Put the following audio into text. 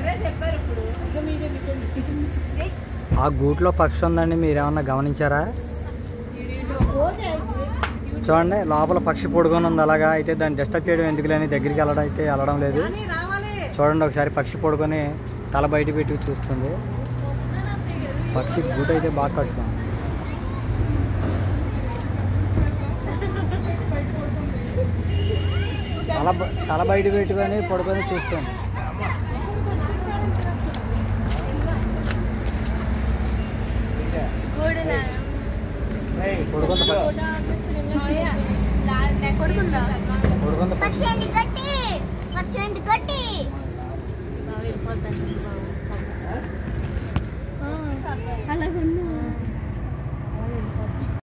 ఎవరే చెప్పారు ఇప్పుడు ఇంకా మీరే కూర్చోండి. ఆ గూట్లో పక్షి ఉందండి మీరేమన్నా గమనించారా చూడండి లోపల పక్షి పొడుకొని ఉంది అలాగా అయితే దాన్ని డిస్టర్బ్ చేయడం ఎందుకు లేని దగ్గరికి వెళ్ళడం అయితే వెళ్ళడం లేదు చూడండి ఒకసారి పక్షి పొడుకొని తల బయట పెట్టి చూస్తుంది పక్షి గూటు అయితే బాగా కట్టుకుంది తల బ- తల బయట పెట్టుకొని పడుకొని చూస్తుంది పడుకుంది కొడుకుందా పడుకుంది పక్షి పచ్చేంటి గట్టి పచ్చేంటి గట్టి అలాగున్నా